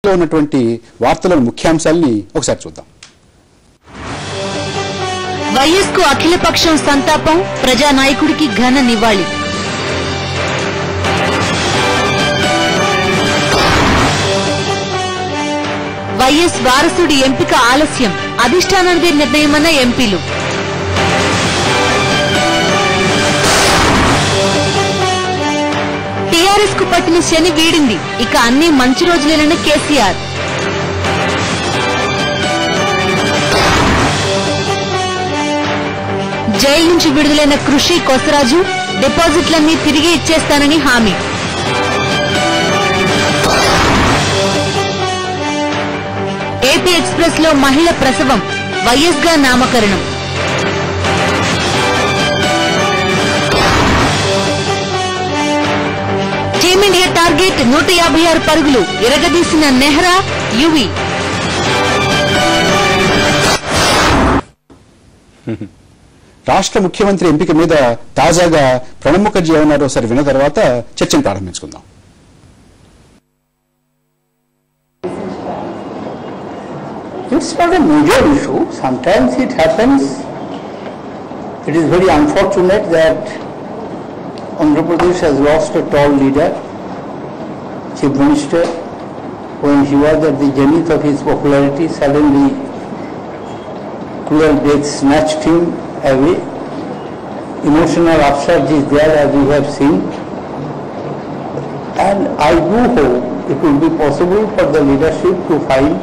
లో ఉన్నటువంటి వార్తలోని ముఖ్యాంశాలని ఒకసారి చూద్దాం వైఎస్ కు అఖిలపక్షం సంతాపం ప్రజానాయకుడికి ఘన నివాళి వైఎస్ వారసుడి ఎంపిక ఆలస్యం అధిష్టానానిదే నిర్ణయమన్న ఎంపీలు టీఆర్ఎస్ కు పట్టిన శని వీడింది ఇక అన్ని మంచి రోజులేనన్న కేసీఆర్ జైలు నుంచి విడుదలైన కృషి కొసరాజు డిపాజిట్లన్నీ తిరిగి ఇచ్చేస్తానని హామీ ఏపీ ఎక్స్ప్రెస్ లో మహిళ ప్రసవం వైఎస్ గా నామకరణం టీమిండియా టార్గెట్ నూట యాభై ఆరు పరుగులు ఎరగదీసిన నెహ్రా యువి రాష్ట్ర ముఖ్యమంత్రి ఎంపిక మీద తాజాగా ప్రణబ్ ముఖర్జీ ఏమన్నారో ఒకసారి విన్న తర్వాత చర్చను ప్రారంభించుకుందాం It's not a major issue. Sometimes it happens. It is very unfortunate that Andhra Pradesh has lost a tall leader, Chief Minister. When he was at the zenith of his popularity, suddenly cruel death snatched him away. Emotional upsurge is there as we have seen. And I do hope it will be possible for the leadership to find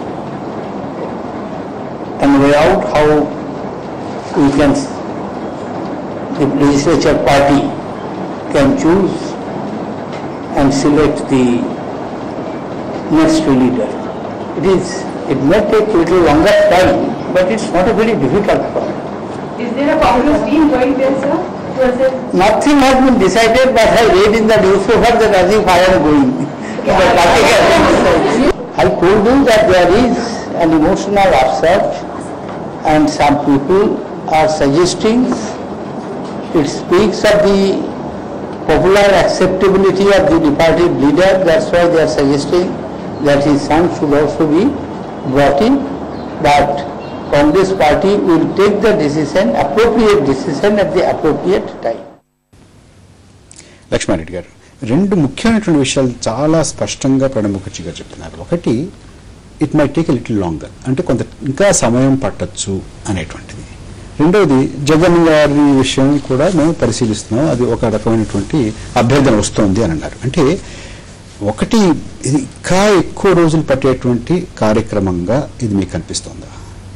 and weigh out how we can, the legislature party can choose and select the next leader. It is, it may take a little longer time, but it's not a very difficult one. Is there a Congress team going there, sir? To assess? Nothing has been decided, but I read in the newspaper that as if I am going. But nothing has been decided. I told you that there is an emotional upsurge and some people are suggesting it speaks of the popular acceptability of the departed leader, that's why they are suggesting that his son should also be brought in. But Congress party will take the decision, appropriate decision at the appropriate time. Lakshma Reddy గారు రెండు ముఖ్యమైనటువంటి విషయాలు చాలా స్పష్టంగా ప్రణబ్ ముఖర్జీ గారు చెప్తున్నారు ఒకటి it may take a little longer అంటే కొంత ఇంకా సమయం పట్టొచ్చు అనేటువంటిది రెండవది జగన్ గారి విషయం కూడా మేము పరిశీలిస్తున్నాం అది ఒక రకమైనటువంటి అభ్యర్థన వస్తోంది అని అన్నారు అంటే ఒకటి ఇది ఇంకా ఎక్కువ రోజులు పట్టేటువంటి కార్యక్రమంగా ఇది మీకు కనిపిస్తోందా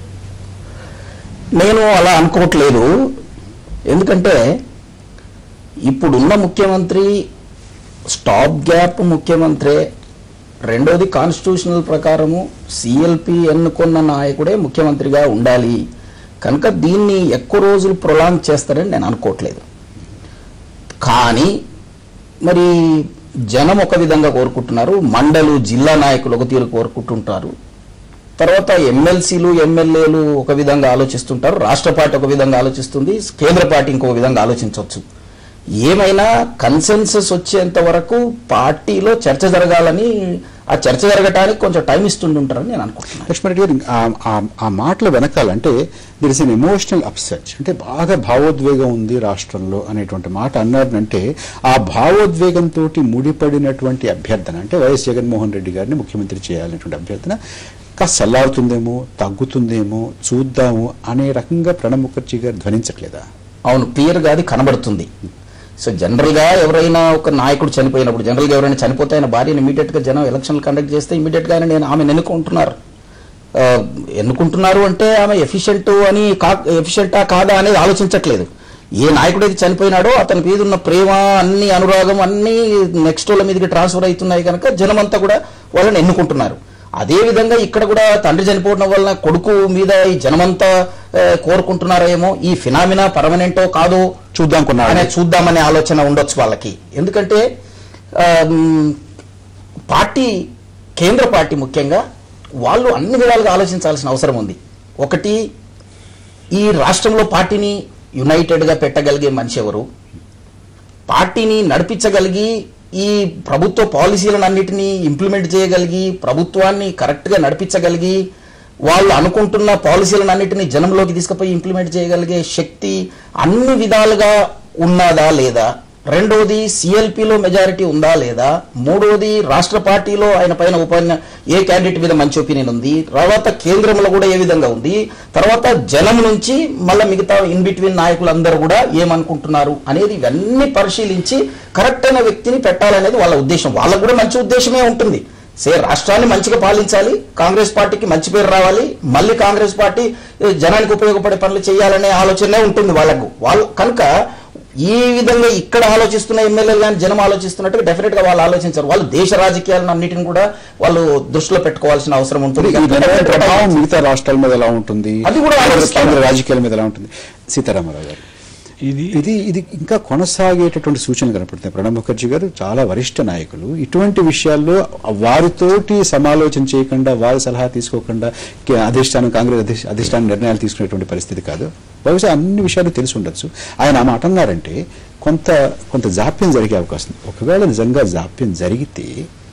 నేను అలా అనుకోవట్లేదు ఎందుకంటే ఇప్పుడున్న ముఖ్యమంత్రి స్టాప్ గ్యాప్ ముఖ్యమంత్రి రెండోది కాన్స్టిట్యూషనల్ ప్రకారము సిఎల్పి ఎన్నుకున్న నాయకుడే ముఖ్యమంత్రిగా ఉండాలి కనుక దీన్ని ఎక్కువ రోజులు ప్రొలాంగ్ చేస్తారని నేను అనుకోవట్లేదు కానీ మరి జనం ఒక విధంగా కోరుకుంటున్నారు మండలు జిల్లా నాయకులు ఒక తీరు కోరుకుంటుంటారు తర్వాత ఎమ్మెల్సీలు ఎమ్మెల్యేలు ఒక విధంగా ఆలోచిస్తుంటారు రాష్ట్ర పార్టీ ఒక విధంగా ఆలోచిస్తుంది కేంద్ర పార్టీ ఇంకొక విధంగా ఆలోచించవచ్చు ఏమైనా కన్సెన్సస్ వచ్చేంత వరకు పార్టీలో చర్చ జరగాలని ఆ చర్చ జరగటానికి కొంచెం టైం ఇస్తుంటుంటారని నేను అనుకుంటున్నాను లక్ష్మణ్ గారు ఆ- ఆ- ఆ మాటల వెనకాల అంటే there is an emotional upset అంటే బాగా భావోద్వేగం ఉంది రాష్ట్రంలో అనేటువంటి మాట అన్నారంటే ఆ భావోద్వేగంతో ముడిపడినటువంటి అభ్యర్థన అంటే వైఎస్ జగన్మోహన్ రెడ్డి గారిని ముఖ్యమంత్రి చేయాలనేటువంటి అభ్యర్థన కాస్త చల్లారుతుందేమో తగ్గుతుందేమో చూద్దాము అనే రకంగా ప్రణబ్ ముఖర్జీ గారు ధ్వనించట్లేదా అవును క్లియర్గా అది కనబడుతుంది సో జనరల్గా ఎవరైనా ఒక నాయకుడు చనిపోయినప్పుడు జనరల్గా ఎవరైనా చనిపోతే ఆయన భార్యను ఇమీడియట్గా జనం ఎలక్షన్లు కండక్ట్ చేస్తే ఇమీడియట్గా ఆయన నేను ఆమెను ఎన్నుకుంటున్నారు ఆ, ఎన్నుకుంటున్నారు అంటే ఆమె ఎఫిషియెంట్ అని కా ఎఫిషియెంటా కాదా అనేది ఆలోచించట్లేదు ఏ నాయకుడైతే చనిపోయినాడో అతని మీద ఉన్న ప్రేమ అన్ని అనురాగం అన్ని నెక్స్ట్ వాళ్ళ మీదకి ట్రాన్స్ఫర్ అవుతున్నాయి కనుక జనమంతా కూడా వాళ్ళని ఎన్నుకుంటున్నారు అదే విధంగా ఇక్కడ కూడా తండ్రి చనిపోవడం వలన కొడుకు మీద ఈ జనమంతా ఆ, కోరుకుంటున్నారేమో ఈ ఫినామినా పర్మనెంటో కాదో చూద్దాం కొన్నాళ్ళు. అనే చూద్దామనే ఆలోచన ఉండొచ్చు వాళ్ళకి ఎందుకంటే ఆ, మ్, పార్టీ కేంద్ర పార్టీ ముఖ్యంగా వాళ్ళు అన్ని విధాలుగా ఆలోచించాల్సిన అవసరం ఉంది ఒకటి ఈ రాష్ట్రంలో పార్టీని యునైటెడ్గా పెట్టగలిగే మనిషి ఎవరు పార్టీని నడిపించగలిగి ఈ ప్రభుత్వ పాలసీలను అన్నిటినీ ఇంప్లిమెంట్ చేయగలిగి ప్రభుత్వాన్ని కరెక్ట్గా నడిపించగలిగి వాళ్ళు అనుకుంటున్న పాలసీలను అన్నిటినీ జనంలోకి తీసుకుపోయి ఇంప్లిమెంట్ చేయగలిగే శక్తి అన్ని విధాలుగా ఉన్నదా లేదా రెండవది సిఎల్పిలో మెజారిటీ ఉందా లేదా మూడవది రాష్ట్ర పార్టీలో ఆయన పైన ఉపన్య ఏ క్యాండిడేట్ మీద మంచి ఒపీనియన్ ఉంది తర్వాత కేంద్రంలో కూడా ఏ విధంగా ఉంది తర్వాత జనం నుంచి మళ్ళీ మిగతా ఇన్ బిట్వీన్ నాయకులందరూ కూడా ఏమనుకుంటున్నారు అనేది ఇవన్నీ పరిశీలించి కరెక్ట్ అయిన వ్యక్తిని పెట్టాలనేది వాళ్ళ ఉద్దేశం వాళ్ళకు కూడా మంచి ఉద్దేశమే ఉంటుంది సే రాష్ట్రాన్ని మంచిగా పాలించాలి కాంగ్రెస్ పార్టీకి మంచి పేరు రావాలి మళ్ళీ కాంగ్రెస్ పార్టీ ఏ, జనానికి ఉపయోగపడే పనులు చేయాలనే ఆలోచనే ఉంటుంది వాళ్ళకు వాళ్ళు కనుక ఈ విధంగా ఇక్కడ ఆలోచిస్తున్న ఎమ్మెల్యేలు కానీ జనం ఆలోచిస్తున్నట్టుగా డెఫినెట్ గా వాళ్ళు ఆలోచించారు వాళ్ళు దేశ రాజకీయాలను అన్నిటిని కూడా వాళ్ళు దృష్టిలో పెట్టుకోవాల్సిన అవసరం ఉంటుంది ఈ నిర్ణయం ప్రభావం మిగతా రాష్ట్రాల మీద ఎలా ఉంటుంది అది కూడా ఆలోచిస్తాం. కేంద్ర రాజకీయాల మీద ఎలా ఉంటుంది సీతారామరావు గారు ఇది ఇది ఇది ఇంకా కొనసాగేటటువంటి సూచనలు కనపడుతున్నాయి ప్రణబ్ ముఖర్జీ గారు చాలా వరిష్ఠ నాయకులు ఇటువంటి విషయాల్లో వారితోటి సమాలోచన చేయకుండా వారి సలహా తీసుకోకుండా కే- అధిష్టానం కాంగ్రెస్ అధిష్- అధిష్టానం నిర్ణయాలు తీసుకునేటువంటి పరిస్థితి కాదు బహుశా అన్ని విషయాలు తెలిసి ఉండొచ్చు ఆయన ఆ మాట అన్నారంటే కొంత కొంత జాప్యం జరిగే అవకాశం ఉంది. ఒకవేళ నిజంగా జాప్యం జరిగితే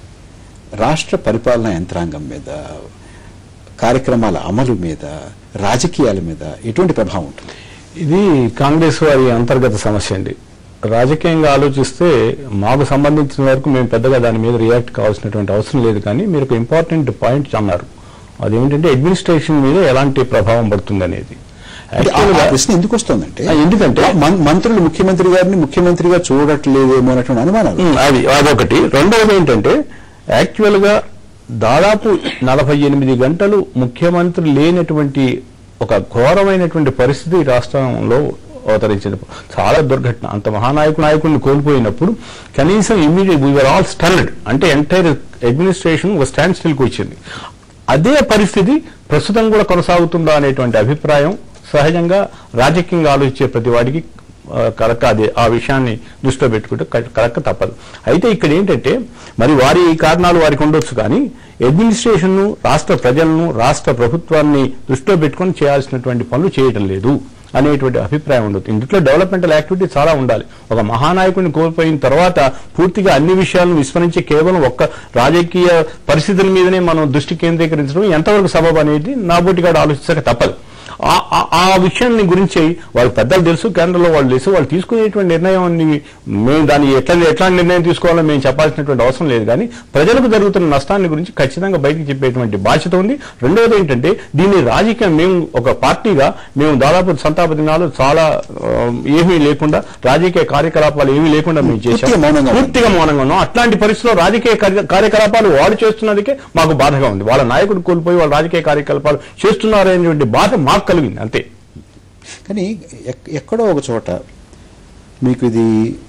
రాష్ట్ర పరిపాలనా యంత్రాంగం మీద కార్యక్రమాల అమలు మీద రాజకీయాల మీద ఎటువంటి ప్రభావం ఉంటుంది ఇది కాంగ్రెస్ వారి అంతర్గత సమస్య అండి రాజకీయంగా ఆలోచిస్తే మాకు సంబంధించిన వరకు మేము పెద్దగా దాని మీద రియాక్ట్ కావాల్సినటువంటి అవసరం లేదు కానీ మీరు ఒక ఇంపార్టెంట్ పాయింట్ అన్నారు అదేమిటంటే అడ్మినిస్ట్రేషన్ మీద ఎలాంటి ప్రభావం పడుతుంది అనేది అంటే ఆ- ఆ ప్రశ్న ఎందుకు వస్తుందంటే ఆ, ఎందుకంటే- మం- మంత్రులు ముఖ్యమంత్రి గారిని ముఖ్యమంత్రిగా చూడట్లేదేమో అన్నటువంటి అనుమానాలు ఉమ్, అది అదొకటి రెండవది ఏంటంటే యాక్చువల్ గా దాదాపు నలభై ఎనిమిది గంటలు ముఖ్యమంత్రి లేనటువంటి ఒక ఘోరమైనటువంటి పరిస్థితి ఈ రాష్ట్రంలో అవతరించింది చాలా దుర్ఘటన అంత మహానాయకు నాయకుడిని కోల్పోయినప్పుడు కనీసం ఇమీడియట్ వీఆర్ ఆల్ స్టన్డ్ అంటే ఎంటైర్ అడ్మినిస్ట్రేషన్ ఒక స్టాండ్ స్టిల్కి వచ్చింది అదే పరిస్థితి ప్రస్తుతం కూడా కొనసాగుతుందా అనేటువంటి అభిప్రాయం సహజంగా రాజకీయంగా ఆలోచించే ప్రతి వాడికి ఆ, కలక్క అది ఆ విషయాన్ని దృష్టిలో పెట్టుకుంటే క- కలక్క తప్పదు అయితే ఇక్కడ ఏంటంటే మరి వారి కారణాలు వారికి ఉండొచ్చు కానీ అడ్మినిస్ట్రేషన్ రాష్ట్ర ప్రజలను రాష్ట్ర ప్రభుత్వాన్ని దృష్టిలో పెట్టుకొని చేయాల్సినటువంటి పనులు చేయటం లేదు అనేటువంటి అభిప్రాయం ఉండదు ఇందులో డెవలప్మెంటల్ యాక్టివిటీ చాలా ఉండాలి ఒక మహానాయకుడిని కోల్పోయిన తర్వాత పూర్తిగా అన్ని విషయాలను విస్మరించి కేవలం ఒక్క రాజకీయ పరిస్థితుల మీదనే మనం దృష్టి కేంద్రీకరించడం ఎంతవరకు సబబు అనేది నా బోటిగాడు ఆలోచించక తప్పదు ఆ- ఆ- ఆ విషయాన్ని గురించి వాళ్ళ పెద్దలు తెలుసు కేంద్రంలో వాళ్ళు తెలుసు వాళ్ళు తీసుకునేటువంటి నిర్ణయాన్ని మేము దాన్ని ఎట్లా ఎట్లాంటి నిర్ణయం తీసుకోవాలో మేము చెప్పాల్సినటువంటి అవసరం లేదు కానీ ప్రజలకు జరుగుతున్న నష్టాన్ని గురించి ఖచ్చితంగా బయటికి చెప్పేటువంటి బాధ్యత ఉంది రెండవది ఏంటంటే దీన్ని రాజకీయం మేము ఒక పార్టీగా మేము దాదాపు సంతాప దినాలు చాలా ఆ, ఏమీ లేకుండా రాజకీయ కార్యకలాపాలు ఏమీ లేకుండా మేము పూర్తిగా చేసాం మౌనంగా ఉన్నాం. పూర్తిగా మౌనంగా ఉన్నాం అట్లాంటి పరిస్థితుల్లో రాజకీయ కార్య- కార్యకలాపాలు వాడు చేస్తున్నదికే మాకు బాధగా ఉంది వాళ్ళ నాయకుడు కోల్పోయి వాళ్ళ రాజకీయ కార్యకలాపాలు చేస్తున్నారనేటువంటి బాధ మాకు కలిగింది అంతే కానీ ఎక్- ఎక్కడో ఒక చోట మీకు ఇది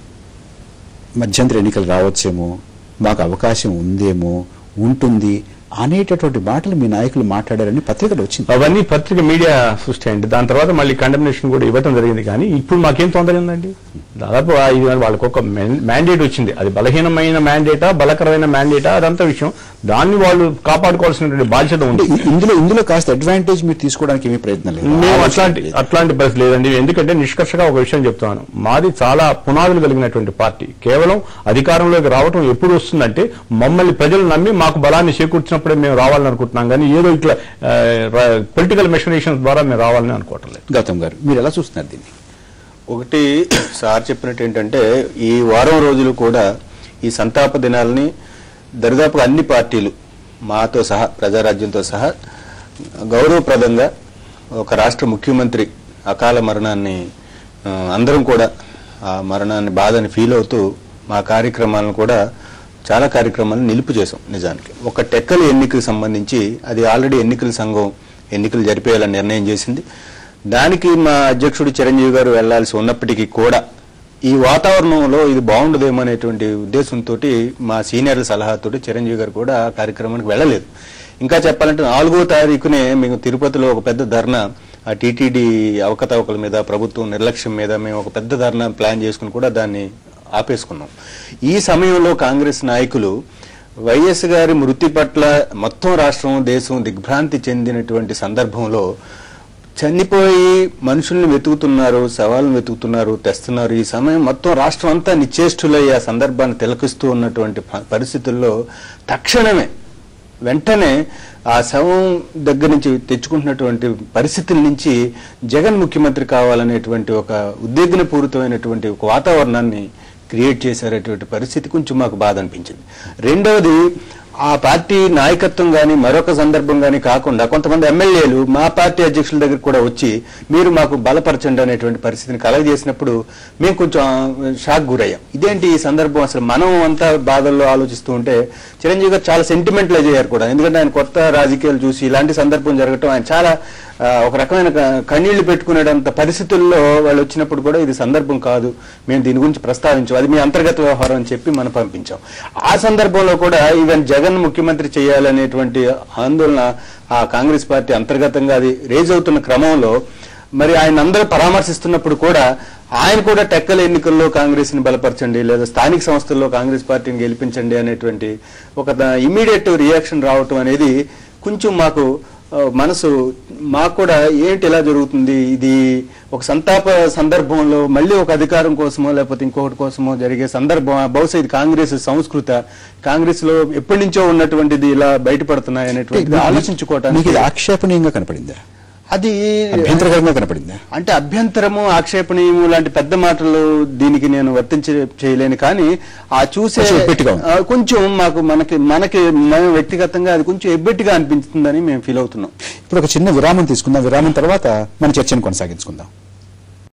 మధ్యంతర ఎన్నికలు రావచ్చేమో మాకు అవకాశం ఉందేమో ఉంటుంది అనేటటువంటి మాటలు మీ నాయకులు మాట్లాడారని పత్రికలు వచ్చింది అవన్నీ పత్రిక మీడియా సృష్టి అండి దాని తర్వాత మళ్ళీ కండమినేషన్ కూడా ఇవ్వటం జరిగింది కానీ ఇప్పుడు మాకేం తొందర ఉందండి దాదాపు ఆ ఇది వాళ్ళకి ఒక మ్యాండేట్ వచ్చింది అది బలహీనమైన మ్యాండేటా బలకరమైన మ్యాండేటా అదంతా విషయం దాన్ని వాళ్ళు కాపాడుకోవాల్సినటువంటి బాధ్యత అంటే ఉంది ఇ- ఇందులో ఇందులో కాస్త అడ్వాంటేజ్ మీరు తీసుకోవడానికి ఏమీ ప్రయత్నం లేదు మేము ఆలోచన అట్లాంటి లేదు. అట్లాంటి పరిస్థితి లేదండి ఎందుకంటే నిష్కర్షగా ఒక విషయం చెప్తున్నాను మాది చాలా పునాదులు కలిగినటువంటి పార్టీ కేవలం అధికారంలోకి రావటం ఎప్పుడు వస్తుందంటే మమ్మల్ని ప్రజలు నమ్మి మాకు బలాన్ని చేకూర్చినప్పుడే మేము రావాలని అనుకుంటున్నాం కానీ ఏదో ఇట్లా పొలిటికల్ మెషినేషన్స్ ద్వారా మేము రావాలని అనుకోవటం లేదు గౌతమ్ గారు మీరు ఎలా చూస్తున్నారు దీన్ని ఒకటి సార్ చెప్పినట్టు ఏంటంటే ఈ వారం రోజులు కూడా ఈ సంతాప దినాలని దరిదాపుగా అన్ని పార్టీలు మాతో సహా ప్రజారాజ్యంతో సహా గౌరవప్రదంగా ఒక రాష్ట్ర ముఖ్యమంత్రి అకాల మరణాన్ని ఆ, అందరం కూడా ఆ మరణాన్ని బాధని ఫీల్ అవుతూ మా కార్యక్రమాలను కూడా చాలా కార్యక్రమాలను నిలుపు చేసాం నిజానికి ఒక టెక్కల ఎన్నికకు సంబంధించి అది ఆల్రెడీ ఎన్నికల సంఘం ఎన్నికలు జరిపేయాలని నిర్ణయం చేసింది దానికి మా అధ్యక్షుడు చిరంజీవి గారు వెళ్లాల్సి ఉన్నప్పటికీ కూడా ఈ వాతావరణంలో ఇది బాగుండదేమో అనేటువంటి ఉద్దేశంతో మా సీనియర్ల సలహాతోటి చిరంజీవి గారు కూడా ఆ కార్యక్రమానికి వెళ్ళలేదు ఇంకా చెప్పాలంటే నాలుగో తారీఖునే మేము తిరుపతిలో ఒక పెద్ద ధర్నా ఆ టీటీడీ అవకతవకల మీద ప్రభుత్వం నిర్లక్ష్యం మీద మేము ఒక పెద్ద ధర్నా ప్లాన్ చేసుకుని కూడా దాన్ని ఆపేసుకున్నాం ఈ సమయంలో కాంగ్రెస్ నాయకులు వైఎస్ గారి మృతి పట్ల మొత్తం రాష్ట్రం దేశం దిగ్భ్రాంతి చెందినటువంటి సందర్భంలో చనిపోయి మనుషుల్ని వెతుకుతున్నారు శవాలను వెతుకుతున్నారు తెస్తున్నారు ఈ సమయం మొత్తం రాష్ట్రం అంతా నిశ్చేష్టులై ఆ సందర్భాన్ని తిలకిస్తూ ఉన్నటువంటి ప- పరిస్థితుల్లో తక్షణమే వెంటనే ఆ శవం దగ్గర నుంచి తెచ్చుకుంటున్నటువంటి పరిస్థితుల నుంచి జగన్ ముఖ్యమంత్రి కావాలనేటువంటి ఒక ఉద్విగ్నపూరితమైనటువంటి ఒక వాతావరణాన్ని క్రియేట్ చేసేటటువంటి పరిస్థితి కొంచెం మాకు బాధ అనిపించింది రెండవది ఆ పార్టీ నాయకత్వం కానీ మరొక సందర్భం కానీ కాకుండా కొంతమంది ఎమ్మెల్యేలు మా పార్టీ అధ్యక్షుల దగ్గర కూడా వచ్చి మీరు మాకు బలపరచండి అనేటువంటి పరిస్థితిని కలగజేసినప్పుడు మేము కొంచెం ఆ, షాక్ గురయ్యాం ఇదేంటి ఈ సందర్భం అసలు మనం అంతా బాధల్లో ఆలోచిస్తూ ఉంటే చిరంజీవి గారు చాలా సెంటిమెంటలైజ్ అయ్యారు కూడా ఎందుకంటే ఆయన కొత్త రాజకీయాలు చూసి ఇలాంటి సందర్భం జరగటం ఆయన చాలా ఆ, ఒక రకమైన క- కన్నీళ్లు పెట్టుకునేటంత పరిస్థితుల్లో వాళ్ళు వచ్చినప్పుడు కూడా ఇది సందర్భం కాదు మేము దీని గురించి ప్రస్తావించాం అది మీ అంతర్గత వ్యవహారం అని చెప్పి మనం పంపించాం ఆ సందర్భంలో కూడా ఈవెన్ జగన్ ముఖ్యమంత్రి చేయాలనేటువంటి ఆందోళన ఆ కాంగ్రెస్ పార్టీ అంతర్గతంగా అది రేజ్ అవుతున్న క్రమంలో మరి ఆయన అందరూ పరామర్శిస్తున్నప్పుడు కూడా ఆయన కూడా టెక్కల ఎన్నికల్లో కాంగ్రెస్ ని బలపరచండి లేదా స్థానిక సంస్థల్లో కాంగ్రెస్ పార్టీని గెలిపించండి అనేటువంటి ఒక ఇమీడియట్ రియాక్షన్ రావటం అనేది కొంచెం మాకు ఆ, మనసు మాకు కూడా ఏంటి ఇలా జరుగుతుంది ఇది ఒక సంతాప సందర్భంలో మళ్ళీ ఒక అధికారం కోసమో లేకపోతే ఇంకొకటి కోసమో జరిగే సందర్భం బహుశా ఇది కాంగ్రెస్ సంస్కృత కాంగ్రెస్ లో ఎప్పటి నుంచో ఉన్నటువంటిది ఇలా బయటపడుతున్నాయి అనేటువంటిది మీకు ఆలోచించుకోవటానికి ఇది ఆక్షేపణీయంగా కనపడిందా అది అభ్యంతరకరంగా కనపడిందా అంటే అభ్యంతరము ఆక్షేపణీయము లాంటి పెద్ద మాటలు దీనికి నేను వర్తించ చేయలేను కానీ ఆ చూసే కొంచెం ఎబ్బెట్టుగా ఉంది. ఆ, కొంచెం మాకు మనకి మనకి మేము వ్యక్తిగతంగా అది కొంచెం ఎబ్బెట్టిగా అనిపిస్తుందని మేము ఫీల్ అవుతున్నాం ఇప్పుడు ఒక చిన్న విరామం తీసుకుందాం విరామం తర్వాత మన చర్చను కొనసాగించుకుందాం